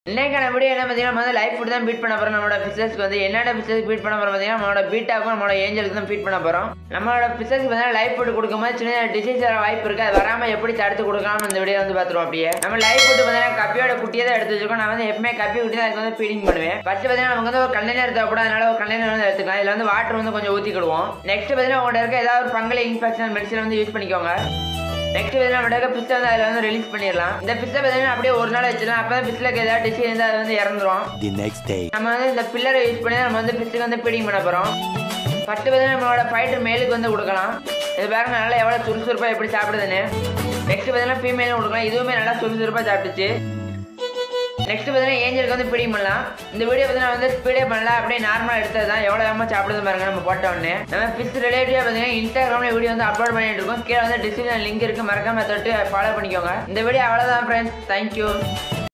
இன்னைக்கான வீடியோ என்ன பார்த்தீங்கன்னா நம்ம வந்து லைஃப் ஃபுட் தான் பீட் பண்ண போகிறோம் நம்மளோட பிசினஸ்க்கு வந்து என்னென்ன பிசினஸ் பீட் பண்ண போகிறோம் பார்த்தீங்கன்னா நம்மளோட பீட்டாக்கும் நம்மளோட ஏஞ்சலுக்கு தான் பீட் பண்ண போகிறோம் நம்மளோட பிசினஸ்க்கு பார்த்தீங்கன்னா லைஃப் ஃபுட் கொடுக்கும்போது சின்ன டிசீஸ் வர வாய்ப்பு இருக்குது அது வராமல் எப்படி தடுத்து கொடுக்கலாம் இந்த வீடியோ வந்து பார்த்துருவோம் அப்படியே நம்ம லைஃப் ஃபுட் பார்த்தீங்கன்னா கப்பியோட குட்டியை தான் எடுத்து வச்சிருக்கோம் நான் வந்து எப்பவுமே கப்பி குட்டி தான் அதுக்கு வந்து ஃபீடிங் பண்ணுவேன் ஃபர்ஸ்ட் பார்த்தீங்கன்னா நமக்கு வந்து ஒரு கண்டெய்னர் தேவைப்படும் அதனால ஒரு கண்டெய்னர் வந்து எடுத்துக்கலாம் இதில் வந்து வாட்டர் வந்து கொஞ்சம் ஊற்றிக்கிடுவோம் நெக்ஸ்ட் பார்த்தீங்கன்னா உங்கள்கிட்ட இருக்க ஏதாவது ஒரு பங்கல இன்ஃபெக்ஷன் மெடிசன் வந்து யூஸ் பண்ணிக்கோங்க நெக்ஸ்ட் வந்து நம்ம இருக்க பிஸ்ஸை வந்து அதில் வந்து ரிலீஸ் பண்ணிடலாம் இந்த பிஸ்ஸை பார்த்தீங்கன்னா அப்படியே ஒரு நாள் வச்சிடலாம் அப்போ தான் பிஸ்ஸில் ஏதாவது டிசீஸ் இருந்தால் அது வந்து இறந்துரும் The next day. நம்ம வந்து இந்த பில்லரை யூஸ் பண்ணி தான் நம்ம வந்து பிஸ்ஸுக்கு வந்து ஃபீடிங் பண்ண போகிறோம் ஃபஸ்ட்டு பார்த்தீங்கன்னா நம்மளோட ஃபைட்டர் மேலுக்கு வந்து கொடுக்கலாம் இது பாருங்க நல்லா எவ்வளோ சுறுசுறுப்பாக எப்படி சாப்பிடுதுன்னு நெக்ஸ்ட் பார்த்தீங்கன்னா ஃபீமேலும் கொடுக்கலாம் இதுவுமே நல்லா சுறுசுறுப்பாக சாப்பிட்டுச்சு நெக்ஸ்ட் பார்த்தீங்கன்னா ஏஞ்சலுக்கு வந்து ஃபீடிங் பண்ணலாம் இந்த வீடியோ பார்த்தீங்கன்னா வந்து ஸ்பீடே பண்ணல அப்படியே நார்மலாக எடுத்தது தான் எவ்வளோ வேகமாக சாப்பிடுது பாருங்க நம்ம போட்ட உடனே நம்ம ஃபிஷ் ரிலேட்டிவாக பார்த்தீங்கன்னா இன்ஸ்டாகிராமில் வீடியோ வந்து அப்லோட் பண்ணிட்டு இருக்கோம் கீழே வந்து டிஸ்கிரிப்ஷன் லிங்க் இருக்குது மறக்காம தொட்டு ஃபாலோ பண்ணிக்கோங்க இந்த வீடியோ அவ்வளோதான் ஃப்ரெண்ட்ஸ் தேங்க்யூ